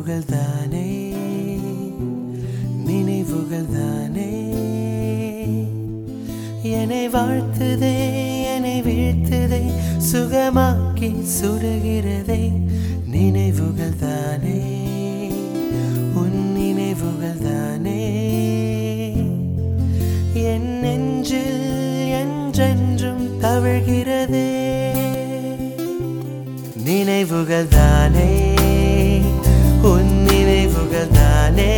நினைவுகள் தானே நினைவுகள் தானே என்னை வாழ்த்துதே என்னை வீழ்த்துதே சுகமாக்கி சுடுகிறதே நினைவுகள் தானே உன் நினைவுகள் தானே என் நெஞ்சில் என்றென்றும் தவழ்கிறதே நினைவுகள் தானே உன் நினைவுகள் தானே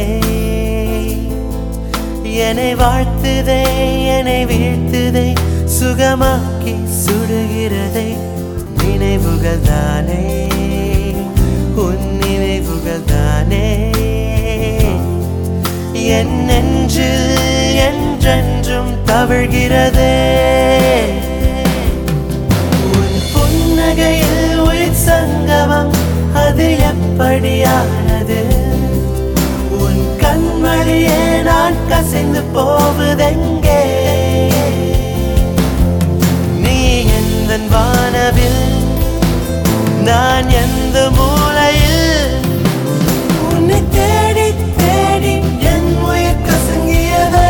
என்னை வாழ்த்துதே என்னை வீழ்த்துதே சுகமாக்கி சுடுகிறதே நினைவுகள் தானே உன் நினைவுகள் தானே என் நெஞ்சில் என்றென்றும் தவழ்கிறதே உன் புன்னகையில் உயிர் சங்கமம் அது எப்படியானது உன் கண்மணியே நான் கசிந்து போவதெங்கே நீ எந்த வானவில் நான் எந்த மூலையில் உன்னை தேடி தேடி என் உயிர் கசங்கியதே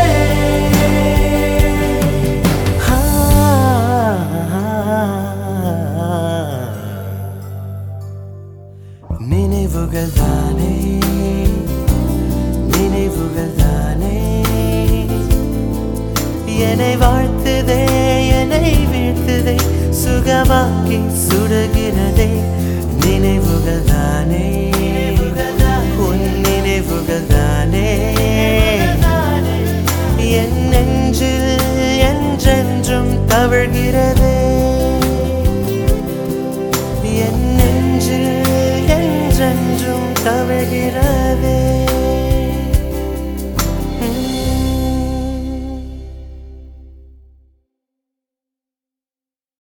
நினைவுகள் தானே நினைவுகள் தானே என்னை வாழ்த்துதே என்னை வீழ்த்துதே சுகமாக்கி சுடுகிறதே நினைவுகள் தானே உன் நினைவுகள் தானே என் நெஞ்சில் என்றென்றும் தவழ்கிறதே என் நெஞ்சில் என்றென்றும் தவழ்கிறது